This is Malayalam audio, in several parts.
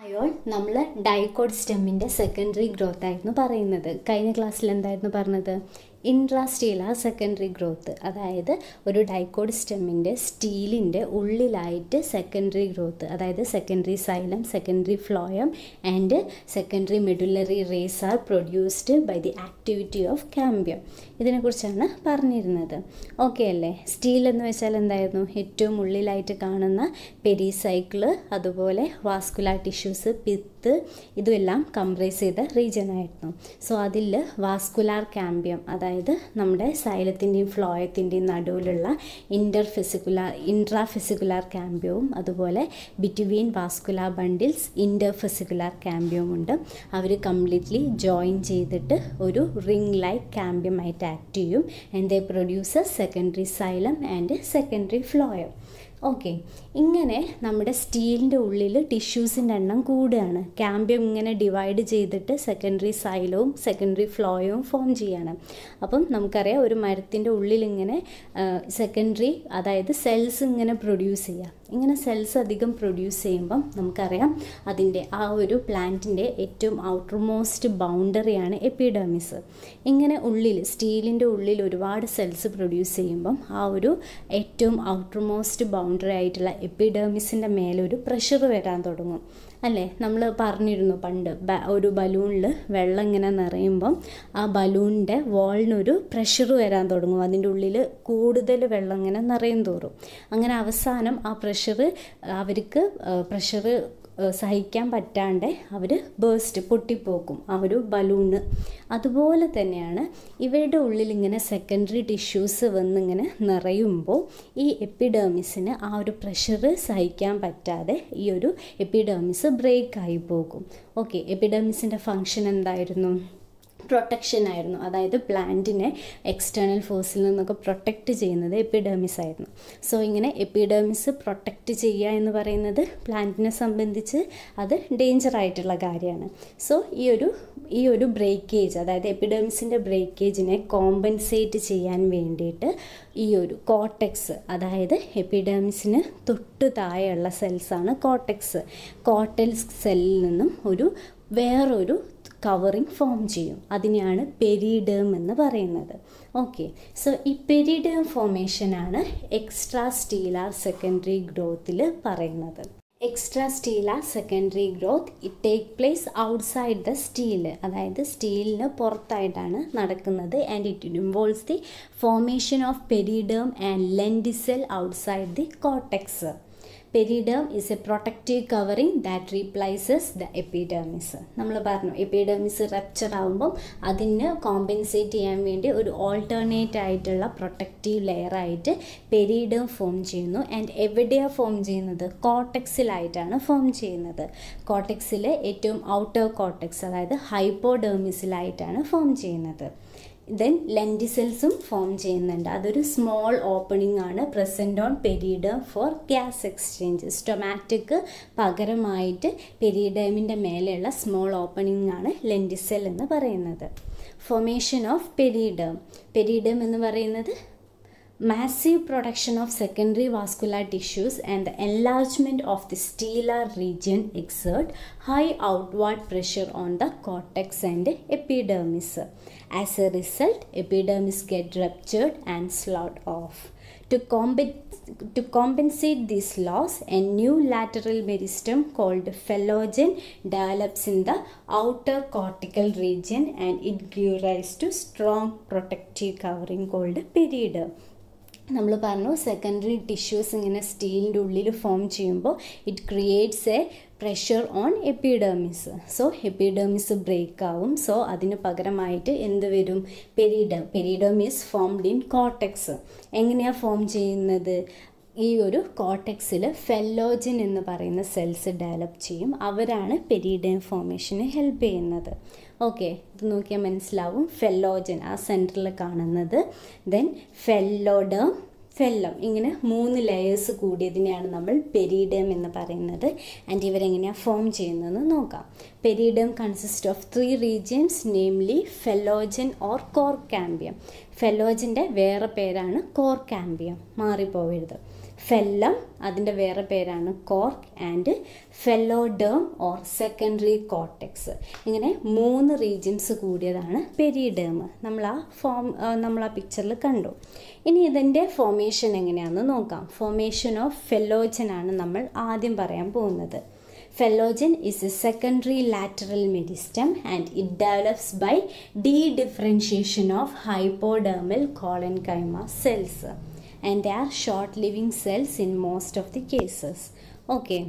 അയോൾ നമ്മൾ ഡൈക്കോഡ് സ്റ്റെമ്മിൻ്റെ സെക്കൻഡറി ഗ്രോത്ത് ആയിരുന്നു പറയുന്നത് കഴിഞ്ഞ ക്ലാസ്സിൽ എന്തായിരുന്നു പറഞ്ഞത് ഇൻട്രാസ്റ്റീലാർ സെക്കൻഡറി ഗ്രോത്ത് അതായത് ഒരു ഡൈക്കോഡ് സ്റ്റെമ്മിൻ്റെ സ്റ്റീലിൻ്റെ ഉള്ളിലായിട്ട് സെക്കൻഡറി ഗ്രോത്ത് അതായത് secondary xylem secondary phloem and secondary medullary rays are produced by the activity of cambium ഇതിനെക്കുറിച്ചാണ് പറഞ്ഞിരുന്നത് ഓക്കെ അല്ലേ സ്റ്റീൽ എന്ന് വെച്ചാൽ എന്തായിരുന്നു ഏറ്റവും ഉള്ളിലായിട്ട് കാണുന്ന പെരിസൈക്കിള് അതുപോലെ വാസ്കുലാർ ടിഷ്യൂസ് പിത്ത് ഇതുമെല്ലാം കംപ്രൈസ് ചെയ്ത റീജിയൻ ആയിരുന്നു സോ അതിൽ വാസ്കുലാർ കാമ്പ്യം അതായത് നമ്മുടെ സൈലത്തിൻ്റെയും ഫ്ലോയത്തിൻ്റെയും നടുവിലുള്ള ഇൻ്റർ ഫിസിക്കുലാർ ഇൻട്രാ ഫിസിക്കുലാർ കാമ്പ്യവും അതുപോലെ between vascular bundles interfascicular കാമ്പ്യവും ഉണ്ട് അവർ കംപ്ലീറ്റ്ലി ജോയിൻ ചെയ്തിട്ട് ഒരു റിംഗ് ലൈക്ക് കാമ്പ്യമായിട്ട് ആക്ട് ചെയ്യും and they produce secondary xylem and secondary phloem okay ഇങ്ങനെ നമ്മുടെ സ്റ്റീലിൻ്റെ ഉള്ളിൽ ടിഷ്യൂസിൻ്റെ എണ്ണം കൂടുകയാണ് ക്യാമ്പ്യം ഇങ്ങനെ ഡിവൈഡ് ചെയ്തിട്ട് സെക്കൻഡറി സൈലവും സെക്കൻഡറി ഫ്ലോയും ഫോം ചെയ്യാണ് അപ്പം നമുക്കറിയാം ഒരു മരത്തിൻ്റെ ഉള്ളിൽ ഇങ്ങനെ സെക്കൻഡറി അതായത് സെൽസ് ഇങ്ങനെ പ്രൊഡ്യൂസ് ചെയ്യുക ഇങ്ങനെ സെൽസ് അധികം പ്രൊഡ്യൂസ് ചെയ്യുമ്പം നമുക്കറിയാം അതിൻ്റെ ആ ഒരു പ്ലാന്റിൻ്റെ ഏറ്റവും ഔട്ടർമോസ്റ്റ് ബൗണ്ടറിയാണ് എപ്പിഡെർമിസ് ഇങ്ങനെ ഉള്ളിൽ സ്റ്റീലിൻ്റെ ഉള്ളിൽ ഒരുപാട് സെൽസ് പ്രൊഡ്യൂസ് ചെയ്യുമ്പം ആ ഒരു ഏറ്റവും ഔട്ടർമോസ്റ്റ് ബൗണ്ടറി ആയിട്ടുള്ള എപ്പിഡെർമിസിൻ്റെ മേലെ ഒരു പ്രഷർ വരാൻ തുടങ്ങും അല്ലേ നമ്മൾ പറഞ്ഞിരുന്നു പണ്ട് ഒരു ബലൂണിൽ വെള്ളം ഇങ്ങനെ നിറയുമ്പം ആ ബലൂണിൻ്റെ വാളിനൊരു പ്രഷർ വരാൻ തുടങ്ങും അതിൻ്റെ ഉള്ളിൽ കൂടുതൽ വെള്ളം ഇങ്ങനെ നിറയും തോറും അങ്ങനെ അവസാനം ആ പ്രഷർ അവർക്ക് പ്രഷർ സഹിക്കാൻ പറ്റാണ്ട് അവർ ബേസ്റ്റ് പൊട്ടിപ്പോക്കും ആ ഒരു ബലൂണ് അതുപോലെ തന്നെയാണ് ഇവരുടെ ഉള്ളിൽ ഇങ്ങനെ സെക്കൻഡറി ടിഷ്യൂസ് വന്നിങ്ങനെ നിറയുമ്പോൾ ഈ എപ്പിഡേമിസിന് ആ ഒരു പ്രഷർ സഹിക്കാൻ പറ്റാതെ ഈ ഒരു എപ്പിഡേമിസ് ബ്രേക്ക് ആയി പോകും ഓക്കെ എപ്പിഡേമിസിൻ്റെ ഫങ്ഷൻ എന്തായിരുന്നു പ്രൊട്ടക്ഷൻ ആയിരുന്നു അതായത് പ്ലാന്റിനെ എക്സ്റ്റേണൽ ഫോഴ്സിൽ നിന്നൊക്കെ പ്രൊട്ടക്റ്റ് ചെയ്യുന്നത് എപ്പിഡേമിസ് ആയിരുന്നു സോ ഇങ്ങനെ എപ്പിഡേമിസ് പ്രൊട്ടക്റ്റ് ചെയ്യുക എന്ന് പറയുന്നത് പ്ലാന്റിനെ സംബന്ധിച്ച് അത് ഡേഞ്ചർ ആയിട്ടുള്ള കാര്യമാണ് സോ ഈ ഒരു ഈ ഒരു ബ്രേക്കേജ് അതായത് എപ്പിഡേമിസിൻ്റെ ബ്രേക്കേജിനെ കോമ്പൻസേറ്റ് ചെയ്യാൻ വേണ്ടിയിട്ട് ഈ ഒരു കോട്ടെക്സ് അതായത് എപ്പിഡേമിസിന് തൊട്ട് താഴെയുള്ള സെൽസാണ് കോട്ടെക്സ് കോട്ടൽസ് സെല്ലിൽ നിന്നും ഒരു വേറൊരു കവറിങ് ഫോം ചെയ്യും അതിനെയാണ് പെരിഡേം എന്ന് പറയുന്നത് ഓക്കെ സോ ഈ പെരിഡേം ഫോമേഷനാണ് എക്സ്ട്രാ സ്റ്റീലാർ സെക്കൻഡറി ഗ്രോത്തിൽ പറയുന്നത് extrastelar secondary growth it take place outside the stele അതായത് സ്റ്റീലിന് പുറത്തായിട്ടാണ് നടക്കുന്നത് and it involves the formation of periderm and lenticel outside the cortex periderm is a protective covering that replaces the epidermis നമ്മൾ പറഞ്ഞു എപ്പിഡേമിസ് റപ്ചർ ആകുമ്പം അതിന് കോമ്പൻസേറ്റ് ചെയ്യാൻ വേണ്ടി ഒരു ഓൾട്ടർനേറ്റ് ആയിട്ടുള്ള പ്രൊട്ടക്റ്റീവ് ലെയർ ആയിട്ട് പെരിഡേം ഫോം ചെയ്യുന്നു ആൻഡ് എവിടെയാണ് ഫോം ചെയ്യുന്നത് കോട്ടെക്സിലായിട്ടാണ് ഫോം ചെയ്യുന്നത് കോട്ടെക്സിലെ ഏറ്റവും ഔട്ടർ കോട്ടെക്സ് അതായത് ഹൈപ്പോഡേമിസിലായിട്ടാണ് ഫോം ചെയ്യുന്നത് ദെൻ ലെൻഡിസെൽസും ഫോം ചെയ്യുന്നുണ്ട് അതൊരു സ്മോൾ ഓപ്പണിംഗ് ആണ് present on periderm for gas exchange സ്റ്റൊമാറ്റിക് പകരമായിട്ട് പെരിഡമിൻ്റെ മേലെയുള്ള സ്മോൾ ഓപ്പണിംഗ് ആണ് ലെൻഡിസെൽ എന്ന് പറയുന്നത് ഫോമേഷൻ ഓഫ് പെരിഡം പെരിഡം എന്ന് പറയുന്നത് massive production of secondary vascular tissues and the enlargement of the stellar region exert high outward pressure on the cortex and epidermis. As a result, epidermis get ruptured and sloughed off. To, comp- to compensate this loss, a new lateral meristem called phellogen develops in the outer cortical region and it gives rise to strong protective covering called periderm. നമ്മൾ പറഞ്ഞു സെക്കൻഡറി ടിഷ്യൂസ് ഇങ്ങനെ സ്റ്റീലിൻ്റെ ഉള്ളിൽ ഫോം ചെയ്യുമ്പോൾ it creates a pressure on epidermis so epidermis break ആവും സോ അതിന് പകരമായിട്ട് എന്ത് വരും periderm periderm is formed in cortex എങ്ങനെയാണ് ഫോം ചെയ്യുന്നത് ഈ ഒരു കോട്ടെക്സിൽ ഫെല്ലോജൻ എന്ന് പറയുന്ന സെൽസ് ഡെവലപ്പ് ചെയ്യും അവരാണ് പെരിഡേം ഫോമേഷന് ഹെൽപ്പ് ചെയ്യുന്നത് ഓക്കെ ഇത് നോക്കിയാൽ മനസ്സിലാവും ഫെല്ലോജൻ ആ സെൻറ്ററിൽ കാണുന്നത് ദെൻ ഫെല്ലോഡേം ഫെല്ലം ഇങ്ങനെ മൂന്ന് ലെയേഴ്സ് കൂടിയതിനെയാണ് നമ്മൾ പെരിഡേം എന്ന് പറയുന്നത് ആൻഡ് ഇവരെങ്ങനെയാണ് ഫോം ചെയ്യുന്നതെന്ന് നോക്കാം periderm consist of three regions namely phellogen or cork cambium ഫെലോജൻ്റെ വേറെ പേരാണ് കോർ കാമ്പിയം മാറിപ്പോവരുത് ഫെല്ലം അതിൻ്റെ വേറെ പേരാണ് cork and phelloderm or secondary cortex ഇങ്ങനെ മൂന്ന് റീജിയൻസ് കൂടിയതാണ് പെരിഡേം നമ്മൾ ആ ഫോം നമ്മൾ ആ പിക്ചറിൽ കണ്ടു ഇനി ഇതിൻ്റെ ഫോമേഷൻ എങ്ങനെയാണെന്ന് നോക്കാം ഫോമേഷൻ ഓഫ് ഫെല്ലോജൻ ആണ് നമ്മൾ ആദ്യം പറയാൻ പോകുന്നത് Phellogen is a secondary lateral meristem and it develops by de-differentiation of hypodermal collenchyma cells and they are short-living cells in most of the cases. Okay.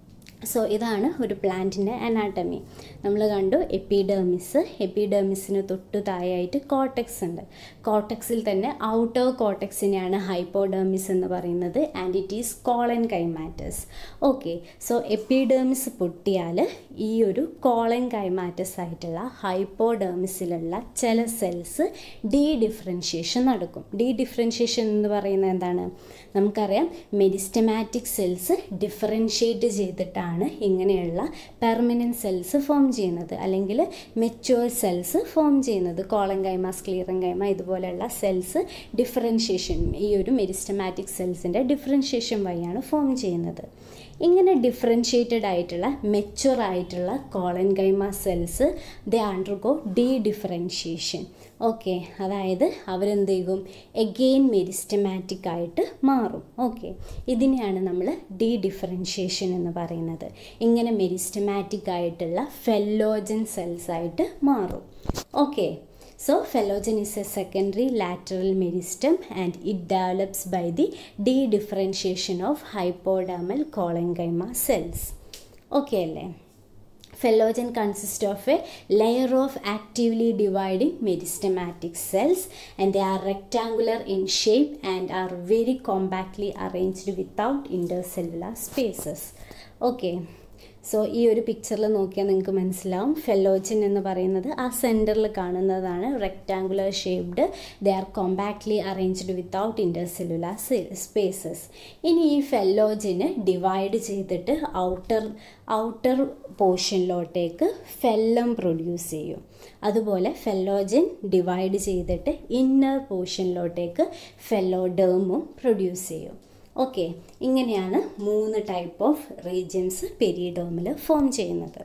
So ഇതാണ് ഒരു പ്ലാന്റിൻ്റെ അനാട്ടമി നമ്മൾ കണ്ടു എപ്പിഡേമിസ് എപ്പിഡേമിസിന് തൊട്ടു താഴെയായിട്ട് കോട്ടക്സ് ഉണ്ട് കോട്ടക്സിൽ തന്നെ ഔട്ടർ കോട്ടക്സിനെയാണ് ഹൈപ്പോഡേമിസ് എന്ന് പറയുന്നത് and it is collenchymatous okay so epidermis പൊട്ടിയാൽ ഈ ഒരു കോളൻ കൈമാറ്റസ് ആയിട്ടുള്ള ഹൈപ്പോഡേമിസിലുള്ള ചില സെൽസ് ഡി ഡിഫറൻഷിയേഷൻ നടക്കും ഡി ഡിഫറൻഷിയേഷൻ എന്ന് പറയുന്നത് എന്താണ് നമുക്കറിയാം മെരിസ്റ്റമാറ്റിക് സെൽസ് ഡിഫറൻഷിയേറ്റ് ചെയ്തിട്ടാണ് ആണ് ഇങ്ങനെയുള്ള പെർമനൻറ്റ് സെൽസ് ഫോം ചെയ്യുന്നത് അല്ലെങ്കിൽ മെച്ചുവർ സെൽസ് ഫോം ചെയ്യുന്നത് കോളങ്കൈമ സ്ക്ലീറങ്കൈമ ഇതുപോലെയുള്ള സെൽസ് ഡിഫറൻഷിയേഷൻ ഈ ഒരു മെരിസ്റ്റമാറ്റിക് സെൽസിൻ്റെ ഡിഫറൻഷിയേഷൻ വഴിയാണ് ഫോം ചെയ്യുന്നത് ഇങ്ങനെ ഡിഫറൻഷിയേറ്റഡ് ആയിട്ടുള്ള മെച്ചുവർ ആയിട്ടുള്ള collenchyma cells that undergo dedifferentiation okay അതായത് അവരെന്ത് ചെയ്യും എഗെയിൻ മെരിസ്റ്റമാറ്റിക് ആയിട്ട് മാറും ഓക്കെ ഇതിനെയാണ് നമ്മൾ ഡി ഡിഫറൻഷിയേഷൻ എന്ന് പറയുന്നത് ഇങ്ങനെ മെരിസ്റ്റമാറ്റിക് ആയിട്ടുള്ള ഫെല്ലോജൻ സെൽസ് ആയിട്ട് മാറും okay So phellogen is a secondary lateral meristem and it develops by the de-differentiation of hypodermal collenchyma cells. Okay അല്ലേ Phellogen consists of a layer of actively dividing meristematic cells and they are rectangular in shape and are very compactly arranged without intercellular spaces. Okay. So ഈ ഒരു പിക്ചറിൽ നോക്കിയാൽ നിങ്ങൾക്ക് മനസ്സിലാവും ഫെല്ലോജിൻ എന്ന് പറയുന്നത് ആ സെൻറ്ററിൽ കാണുന്നതാണ് rectangular shaped they are compactly arranged without intercellular spaces ഇനി ഈ ഫെല്ലോജിന് ഡിവൈഡ് ചെയ്തിട്ട് ഔട്ടർ ഔട്ടർ പോർഷനിലോട്ടേക്ക് ഫെല്ലം പ്രൊഡ്യൂസ് ചെയ്യും അതുപോലെ ഫെല്ലോജൻ ഡിവൈഡ് ചെയ്തിട്ട് ഇന്നർ പോർഷനിലോട്ടേക്ക് ഫെല്ലോഡേമും പ്രൊഡ്യൂസ് ചെയ്യും ഓക്കെ ഇങ്ങനെയാണ് മൂന്ന് ടൈപ്പ് ഓഫ് റീജിയൻസ് പെരിഡോമിൽ ഫോം ചെയ്യുന്നത്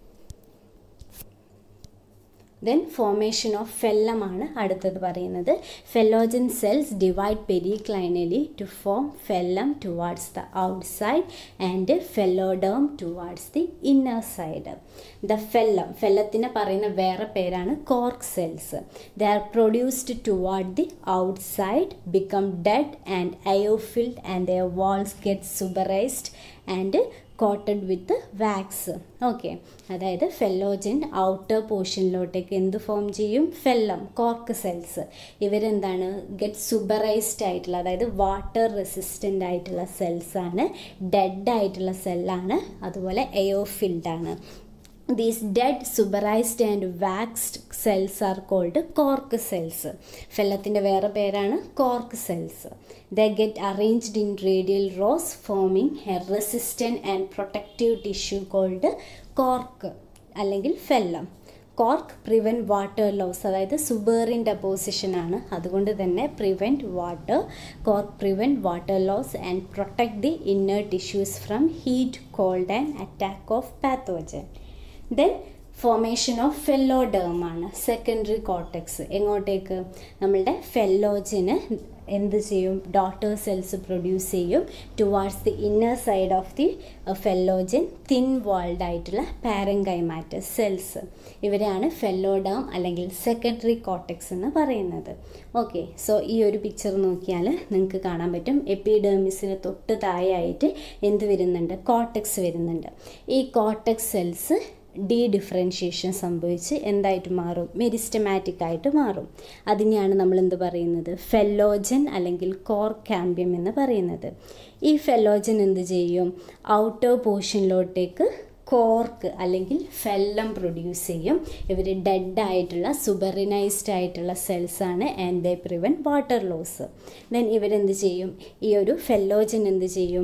ദെൻ ഫോമേഷൻ ഓഫ് ഫെല്ലമാണ് അടുത്തത് പറയുന്നത് phellogen cells divide periclinally to form phellem towards the outside and phelloderm towards the inner side the phellem ഫെല്ലത്തിന് പറയുന്ന വേറെ പേരാണ് cork cells that are produced toward the outside become dead and air filled and the walls get suberized and coated with wax okay അതായത് ഫെല്ലോജൻ ഔട്ടർ പോർഷനിലോട്ടേക്ക് എന്ത് ഫോം ചെയ്യും ഫെല്ലം കോർക്ക് സെൽസ് ഇവരെന്താണ് ഗെറ്റ് സുബറൈസ്ഡ് ആയിട്ടുള്ള അതായത് വാട്ടർ റെസിസ്റ്റൻ്റ് ആയിട്ടുള്ള സെൽസാണ് ഡെഡ് ആയിട്ടുള്ള സെല്ലാണ് അതുപോലെ എയോഫിൽഡ് ആണ് these dead suberized and waxed cells are called cork cells ഫെല്ലത്തിൻ്റെ വേറെ പേരാണ് cork cells that get arranged in radial rows forming a resistant and protective tissue called cork അല്ലെങ്കിൽ phellem cork prevent water loss അതായത് സുബേറിൻ ഡെപ്പോസിഷൻ ആണ് അതുകൊണ്ട് തന്നെ prevent water cork prevent water loss and protect the inner tissues from heat cold and attack of pathogen then formation of phelloderm ആണ് സെക്കൻഡറി കോർട്ടെക്സ് എങ്ങോട്ടേക്ക് നമ്മളുടെ ഫെല്ലോജിന് എന്ത് ചെയ്യും ഡോട്ടർ സെൽസ് പ്രൊഡ്യൂസ് ചെയ്യും towards the inner side of the phellogen thin walled ആയിട്ടുള്ള പാരങ്കൈമാറ്റസ് സെൽസ് ഇവരെയാണ് ഫെല്ലോഡാം അല്ലെങ്കിൽ സെക്കൻഡറി കോർട്ടെക്സ് എന്ന് പറയുന്നത് ഓക്കെ സോ ഈ ഒരു പിക്ചർ നോക്കിയാൽ നിങ്ങൾക്ക് കാണാൻ പറ്റും എപ്പിഡേമിസിന് തൊട്ട് താഴെയായിട്ട് എന്ത് വരുന്നുണ്ട് കോർട്ടെക്സ് വരുന്നുണ്ട് ഈ കോർട്ടെക്സ് സെൽസ് ഡി ഡിഫറൻഷിയേഷൻ സംഭവിച്ച് എന്തായിട്ട് മാറും മെരിസ്റ്റമാറ്റിക് ആയിട്ട് മാറും അതിനെയാണ് നമ്മൾ എന്ത് പറയുന്നത് ഫെല്ലോജൻ അല്ലെങ്കിൽ കോർ കാമ്പ്യം എന്ന് പറയുന്നത് ഈ ഫെല്ലോജൻ എന്ത് ചെയ്യും ഔട്ടർ പോർഷനിലോട്ടേക്ക് കോർക്ക് അല്ലെങ്കിൽ ഫെല്ലം പ്രൊഡ്യൂസ് ചെയ്യും ഇവർ ഡെഡ് ആയിട്ടുള്ള സുബറിനൈസ്ഡ് ആയിട്ടുള്ള സെൽസാണ് and they prevent water loss then ഇവരെന്ത് ചെയ്യും ഈ ഒരു ഫെല്ലോജൻ എന്ത് ചെയ്യും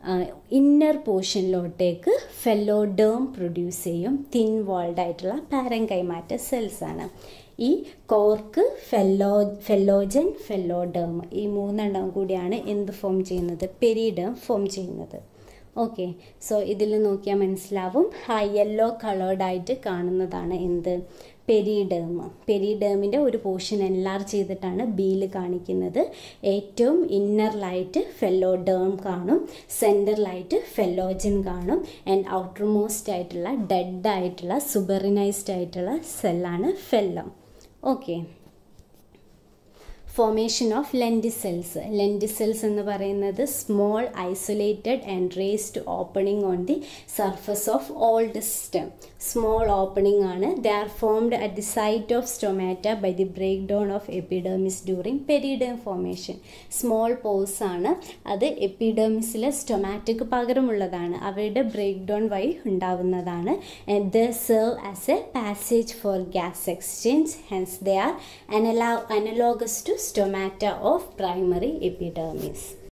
ഇന്നർ പോർഷനിലോട്ടേക്ക് ഫെല്ലോഡേം പ്രൊഡ്യൂസ് ചെയ്യും തിൻ വാൾഡ് ആയിട്ടുള്ള പാരം കൈമാറ്റ സെൽസ് ആണ് ഈ കോർക്ക് ഫെല്ലോ ഫെല്ലോജൻ ഫെല്ലോഡേം ഈ മൂന്നെണ്ണം കൂടിയാണ് എന്ത് ഫോം ചെയ്യുന്നത് പെരിഡേം ഫോം ചെയ്യുന്നത് ഓക്കെ സോ ഇതിൽ നോക്കിയാൽ മനസ്സിലാവും ആ യെല്ലോ കളേർഡായിട്ട് കാണുന്നതാണ് എന്ത് പെരിഡേം പെരിഡേമിൻ്റെ ഒരു പോർഷൻ എൻലാർജ് ചെയ്തിട്ടാണ് ബിയിൽ കാണിക്കുന്നത് ഏറ്റവും ഇന്നറിലായിട്ട് ഫെല്ലോഡേം കാണും സെൻറ്ററിലായിട്ട് ഫെല്ലോജൻ കാണും ആൻഡ് ഔട്ടർ മോസ്റ്റ് ആയിട്ടുള്ള ഡെഡ് ആയിട്ടുള്ള സുബറിനൈസ്ഡ് ആയിട്ടുള്ള സെല്ലാണ് phellem okay formation of lenticels lenticels എന്ന് പറയുന്നത് small isolated and raised opening on the surface of old stem small opening ആണ് they are formed at the site of stomata by the break down of epidermis during periderm formation small pores ആണ് അത് എപ്പിഡേമിസിലെ സ്റ്റൊമാറ്റയ്ക്ക് പകരമുള്ളതാണ് അവയുടെ ബ്രേക്ക് ഡൗൺ വഴി ഉണ്ടാവുന്നതാണ് and they serve as a passage for gas exchange hence they are analo analogous to stomata of primary epidermis.